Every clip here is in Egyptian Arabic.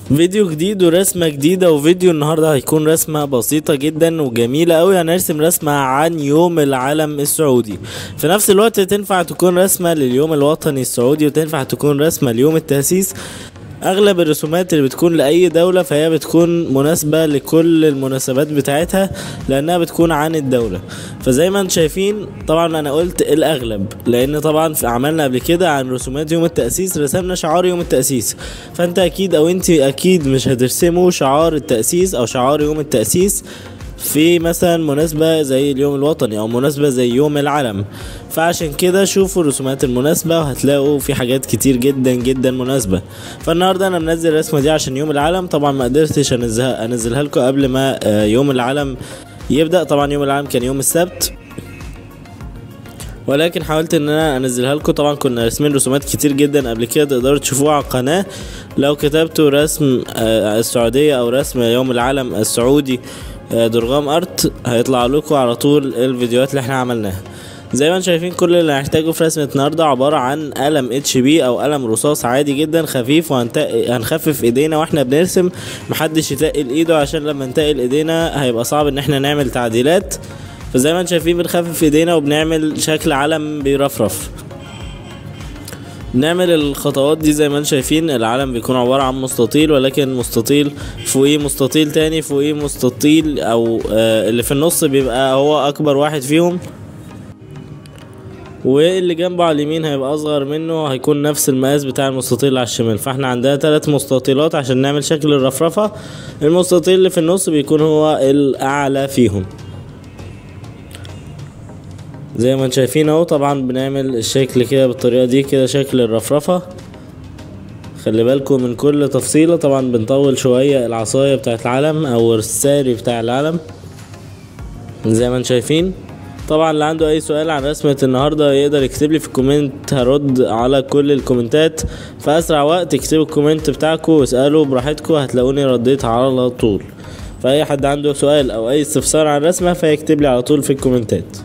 فيديو جديد ورسمة جديدة وفيديو النهاردة هيكون رسمة بسيطة جدا وجميلة أوي هنرسم رسمة عن يوم العلم السعودي في نفس الوقت تنفع تكون رسمة لليوم الوطني السعودي وتنفع تكون رسمة ليوم التأسيس اغلب الرسومات اللي بتكون لاي دولة فهي بتكون مناسبة لكل المناسبات بتاعتها لانها بتكون عن الدولة فزي ما انتم شايفين طبعا انا قلت الاغلب لان طبعا في عملنا قبل كده عن رسومات يوم التأسيس رسمنا شعار يوم التأسيس فانت اكيد او انت اكيد مش هترسموا شعار التأسيس او شعار يوم التأسيس في مثلا مناسبة زي اليوم الوطني أو مناسبة زي يوم العلم فعشان كده شوفوا الرسومات المناسبة وهتلاقوا في حاجات كتير جدا جدا مناسبة فالنهاردة أنا منزل الرسمة دي عشان يوم العلم طبعا ما قدرتش أنزلها, أنزلها لكم قبل ما آه، يوم العلم يبدأ طبعا يوم العلم كان يوم السبت ولكن حاولت ان انا انزلها لكم طبعا كنا راسمين رسومات كتير جدا قبل كده تقدروا تشوفوها على القناه لو كتبتوا رسم آه، السعوديه او رسم يوم العلم السعودي آه، درغام ارت هيطلع لكم على طول الفيديوهات اللي احنا عملناها زي ما انتم شايفين كل اللي هنحتاجه في رسمة النهاردة عبارة عن قلم اتش بي او قلم رصاص عادي جدا خفيف وهنخفف ايدينا واحنا بنرسم محدش يتقل ايده عشان لما نتقل ايدينا هيبقى صعب ان احنا نعمل تعديلات فزي ما انتم شايفين بنخفف ايدينا وبنعمل شكل علم بيرفرف نعمل الخطوات دي زي ما انتم شايفين العلم بيكون عبارة عن مستطيل ولكن مستطيل فوقيه مستطيل تاني فوقيه مستطيل او آه اللي في النص بيبقى هو اكبر واحد فيهم واللي جنبه على اليمين هيبقى اصغر منه هيكون نفس المقاس بتاع المستطيل اللي على الشمال فاحنا عندنا ثلاث مستطيلات عشان نعمل شكل الرفرفة المستطيل اللي في النص بيكون هو الاعلى فيهم زي ما انتم شايفين اهو طبعا بنعمل الشكل كده بالطريقة دي كده شكل الرفرفة خلي بالكم من كل تفصيلة طبعا بنطول شوية العصاية بتاعت العلم او الساري بتاع العلم زي ما انتم شايفين طبعا اللي عنده اي سؤال عن رسمة النهاردة يقدر يكتب لي في الكومنت هرد على كل الكومنتات في اسرع وقت اكتبوا الكومنت بتاعكم واسألوا براحتكم هتلاقوني رديت على طول فاي حد عنده سؤال او اي استفسار عن الرسمة فيكتب لي على طول في الكومنتات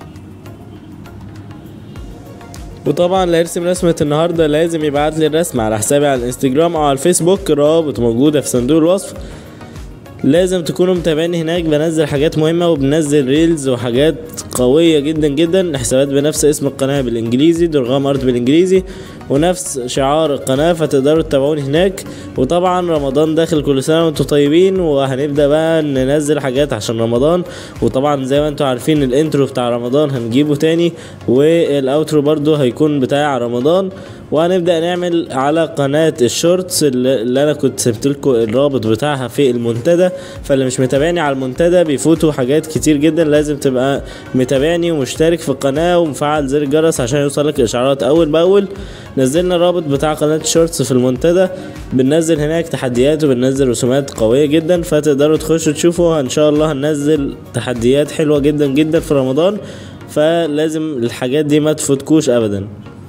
وطبعا اللي هيرسم رسمة النهاردة لازم يبعت لي الرسمة على حسابي على الانستجرام او على الفيسبوك الروابط موجودة في صندوق الوصف لازم تكونوا متابعيني هناك بنزل حاجات مهمة وبنزل ريلز وحاجات قوية جدا جدا حسابات بنفس اسم القناة بالانجليزي درغام ارت بالانجليزي ونفس شعار القناة فتقدروا تتابعوني هناك وطبعا رمضان داخل كل سنة وانتم طيبين وهنبدأ بقى ننزل حاجات عشان رمضان وطبعا زي ما انتم عارفين الانترو بتاع رمضان هنجيبه تاني والاوترو برضو هيكون بتاع رمضان وهنبدأ نعمل على قناة الشورتس اللي اللي انا كنت سبت لكم الرابط بتاعها في المنتدى فاللي مش متابعني على المنتدى بيفوتوا حاجات كتير جدا لازم تبقى متابعني ومشترك في القناة ومفعل زر الجرس عشان يوصلك اشعارات اول باول نزلنا الرابط بتاع قناة الشورتس في المنتدى بننزل هناك تحديات وبننزل رسومات قوية جدا فتقدروا تخشوا تشوفوا ان شاء الله هننزل تحديات حلوة جدا جدا في رمضان فلازم الحاجات دي ما تفوتكوش ابدا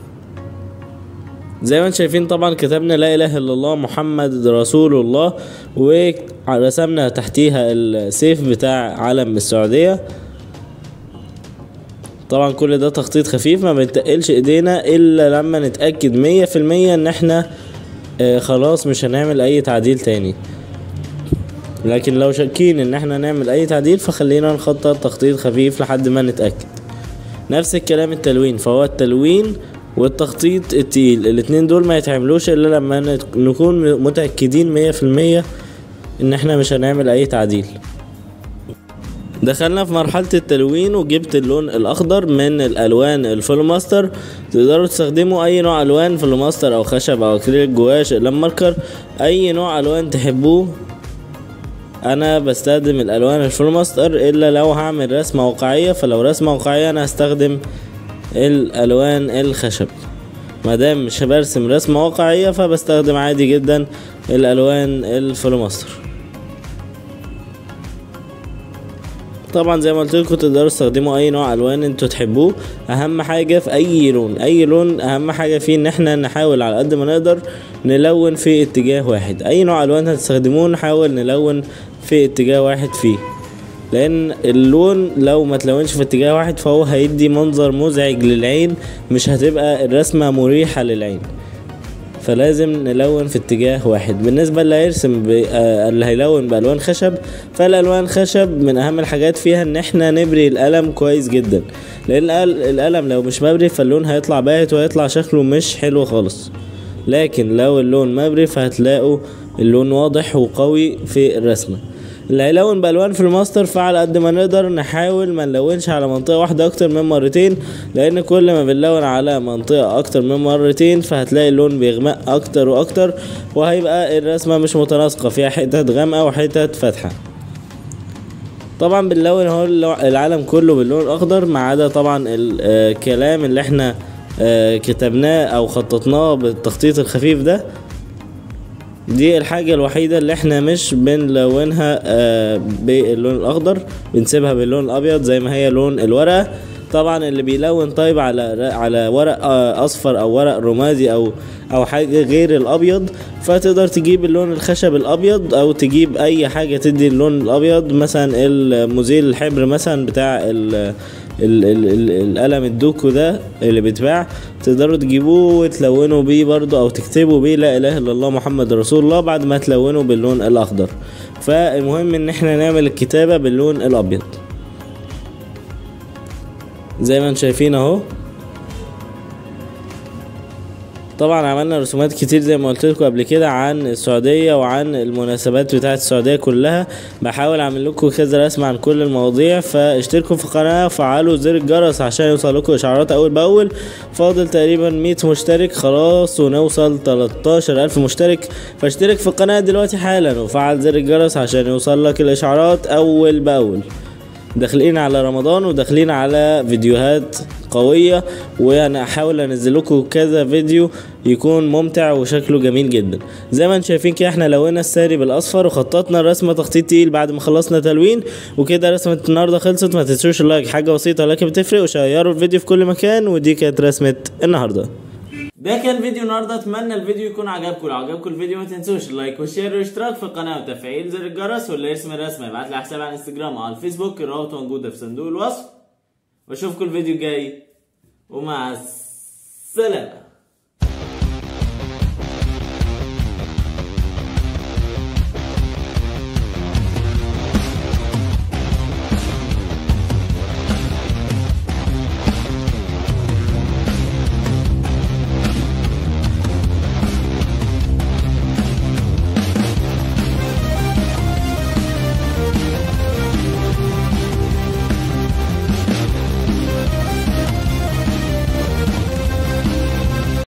زي ما انتم شايفين طبعا كتبنا لا اله الا الله محمد رسول الله ورسمنا تحتيها السيف بتاع علم السعودية طبعا كل ده تخطيط خفيف ما بنتقلش ايدينا الا لما نتأكد مية في المية ان احنا آه خلاص مش هنعمل اي تعديل تاني لكن لو شاكين ان احنا نعمل اي تعديل فخلينا نخطط تخطيط خفيف لحد ما نتأكد نفس الكلام التلوين فهو التلوين والتخطيط التقيل الاتنين دول ما يتعملوش الا لما نت- نكون متأكدين مية في المية ان احنا مش هنعمل اي تعديل دخلنا في مرحلة التلوين وجبت اللون الأخضر من الألوان الفلوماستر تقدروا تستخدموا أي نوع ألوان فلوماستر أو خشب أو أكريليك جواش أقلام ماركر أي نوع ألوان تحبوه أنا بستخدم الألوان الفلوماستر إلا لو هعمل رسمة واقعية فلو رسمة واقعية أنا هستخدم الألوان الخشب مادام مش برسم رسمة واقعية فبستخدم عادي جدا الألوان الفلوماستر طبعا زي ما قلت لكم تقدروا تستخدموا اي نوع الوان انتوا تحبوه اهم حاجه في اي لون اي لون اهم حاجه فيه ان احنا نحاول على قد ما نقدر نلون في اتجاه واحد اي نوع الوان هتستخدموه نحاول نلون في اتجاه واحد فيه لان اللون لو ما تلونش في اتجاه واحد فهو هيدي منظر مزعج للعين مش هتبقى الرسمه مريحه للعين فلازم نلون في اتجاه واحد بالنسبة اللي هيرسم ب... آه، اللي هيلون بألوان خشب فالألوان خشب من أهم الحاجات فيها إن احنا نبري القلم كويس جدا لأن القل- القلم لو مش مبري فاللون هيطلع باهت وهيطلع شكله مش حلو خالص لكن لو اللون مبري فهتلاقوا اللون واضح وقوي في الرسمة اللي هيلون بألوان في الماستر فعلى قد ما نقدر نحاول ما نلونش على منطقة واحدة أكتر من مرتين لأن كل ما بنلون على منطقة أكتر من مرتين فهتلاقي اللون بيغمق أكتر وأكتر وهيبقى الرسمة مش متناسقة فيها حتت غامقة وحتت فاتحة طبعا بنلون اهو اللو- العالم كله باللون الاخضر ما عدا طبعا الكلام اللي احنا آه، كتبناه او خططناه بالتخطيط الخفيف ده دي الحاجة الوحيدة اللي احنا مش بنلونها آه، باللون الاخضر بنسيبها باللون الابيض زي ما هي لون الورقة طبعا اللي بيلون طيب على على ورق آه، اصفر او ورق رمادي او او حاجة غير الابيض فتقدر تجيب اللون الخشب الابيض او تجيب اي حاجة تدي اللون الابيض مثلا المزيل الحبر مثلا بتاع ال ال ال ال القلم الدوكو ده اللي بيتباع تقدروا تجيبوه وتلونوا بيه برضو او تكتبوا بيه لا اله الا الله محمد رسول الله بعد ما تلونوا باللون الاخضر فالمهم ان احنا نعمل الكتابة باللون الابيض زي ما انتم شايفين اهو طبعا عملنا رسومات كتير زي ما قلت لكم قبل كده عن السعوديه وعن المناسبات بتاعه السعوديه كلها بحاول اعمل لكم كذا رسمه عن كل المواضيع فاشتركوا في القناه وفعلوا زر الجرس عشان يوصل لكم اشعارات اول باول فاضل تقريبا 100 مشترك خلاص ونوصل 13000 مشترك فاشترك في القناه دلوقتي حالا وفعل زر الجرس عشان يوصل لك الاشعارات اول باول داخلين على رمضان وداخلين على فيديوهات قوية وانا احاول انزل لكم كذا فيديو يكون ممتع وشكله جميل جدا زي ما انتم شايفين كده احنا لونا الساري بالاصفر وخططنا الرسمة تخطيط تقيل بعد ما خلصنا تلوين وكده رسمة النهاردة خلصت ما تنسوش اللايك حاجة بسيطة لكن بتفرق وشيروا الفيديو في كل مكان ودي كانت رسمة النهارده ده كان فيديو النهارده اتمنى الفيديو يكون عجبكم لو عجبكم الفيديو ما تنسوش اللايك والشير والاشتراك في القناه وتفعيل زر الجرس واللي يرسم الرسمه يبعت لي حسابي على الانستجرام او على الفيسبوك الرابط موجوده في صندوق الوصف واشوفكم الفيديو الجاي ومع السلامه